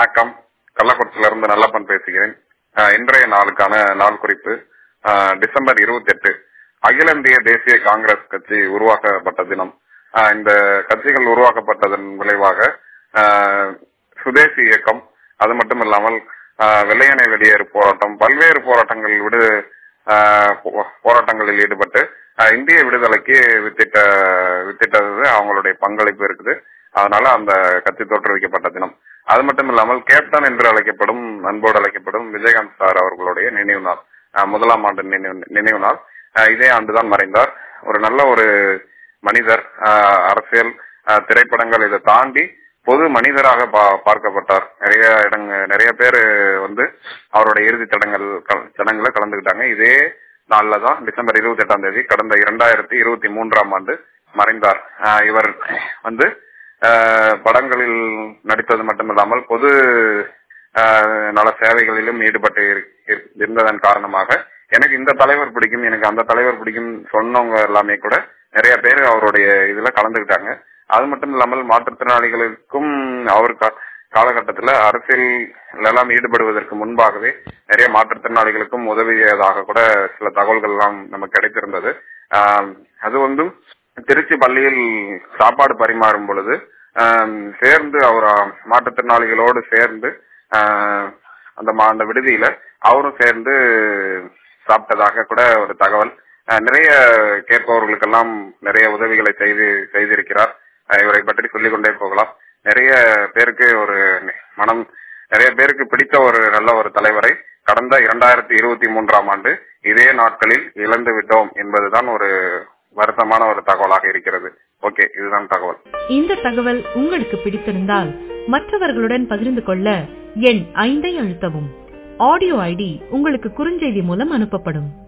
வணக்கம் கள்ளக்குறிச்சியில இருந்து நல்லப்பன் பேசுகிறேன் அஹ், இன்றைய நாளுக்கான நாள் குறிப்பு அஹ், டிசம்பர் இருபத்தி எட்டு அகில இந்திய தேசிய காங்கிரஸ் கட்சி உருவாக்கப்பட்ட தினம் அஹ், இந்த கட்சிகள் உருவாக்கப்பட்டதன் விளைவாக அஹ், சுதேசி இயக்கம் அது மட்டும் இல்லாமல் அஹ், வெள்ளையனை வெளியேறு போராட்டம் பல்வேறு போராட்டங்கள் விடு அஹ், போ- போராட்டங்களில் ஈடுபட்டு அஹ், இந்திய விடுதலைக்கு வித்திட்ட வித்திட்டது அவங்களுடைய பங்களிப்பு இருக்குது அதனால அந்த கட்சி தோற்றுவிக்கப்பட்ட தினம் அது மட்டும் இல்லாமல் கேப்டன் என்று அழைக்கப்படும் அன்போடு அழைக்கப்படும் விஜயகாந்த் சார் அவர்களுடைய நினைவு நாள் அஹ், முதலாம் ஆண்டு நினைவு நினைவு நாள் அஹ், இதே ஆண்டுதான் மறைந்தார் ஒரு நல்ல ஒரு மனிதர் அஹ், அரசியல் அஹ், திரைப்படங்கள் இதை தாண்டி பொது மனிதராக பா- பார்க்கப்பட்டார் நிறைய இடங்க நிறைய பேர் வந்து அவருடைய இறுதி தடங்கள் சடங்குல கலந்துக்கிட்டாங்க இதே நாள்ல தான் டிசம்பர் இருபத்தி எட்டாம் தேதி கடந்த இரண்டாயிரத்தி இருபத்தி மூன்றாம் ஆண்டு மறைந்தார் அஹ், இவர் வந்து அஹ், படங்களில் நடித்தது மட்டுமில்லாமல் பொது அஹ், நல சேவைகளிலும் ஈடுபட்டு இரு- இரு- இருந்ததன் காரணமாக எனக்கு இந்த தலைவர் பிடிக்கும் எனக்கு அந்த தலைவர் பிடிக்கும் சொன்னவங்க எல்லாமே கூட நிறைய பேர் அவருடைய இதுல கலந்துக்கிட்டாங்க அது மட்டும் இல்லாமல் மாற்றுத்திறனாளிகளுக்கும் அவர் கா- காலகட்டத்துல அரசியல் எல்லாம் ஈடுபடுவதற்கு முன்பாகவே நிறைய மாற்றுத்திறனாளிகளுக்கும் உதவியதாக கூட சில தகவல்கள் எல்லாம் நமக்கு கிடைத்திருந்தது ஆஹ் அது வந்து திருச்சி பள்ளியில் சாப்பாடு பரிமாறும் பொழுது ஆஹ் சேர்ந்து அவர் மாற்றுத்திறனாளிகளோடு சேர்ந்து ஆஹ் அந்த மா- அந்த விடுதியில அவரும் சேர்ந்து சாப்பிட்டதாக கூட ஒரு தகவல் ஆஹ் நிறைய கேட்பவர்களுக்கெல்லாம் நிறைய உதவிகளை செய்து செய்திருக்கிறார் ஆஹ் இவரை பற்றி சொல்லிக் கொண்டே போகலாம் நிறைய பேருக்கு ஒரு மனம் நிறைய பேருக்கு பிடித்த ஒரு நல்ல ஒரு தலைவரை கடந்த இரண்டாயிரத்தி இருபத்தி மூன்றாம் ஆண்டு இதே நாட்களில் இழந்து விட்டோம் என்பதுதான் ஒரு வருத்தமான ஒரு தகவலாக இருக்கிறது ஓகே இதுதான் தகவல் இந்த தகவல் உங்களுக்கு பிடித்திருந்தால் மற்றவர்களுடன் பகிர்ந்து கொள்ள எண் ஐந்தை அழுத்தவும் ஆடியோ ஐடி உங்களுக்கு குறுஞ்செய்தி மூலம் அனுப்பப்படும்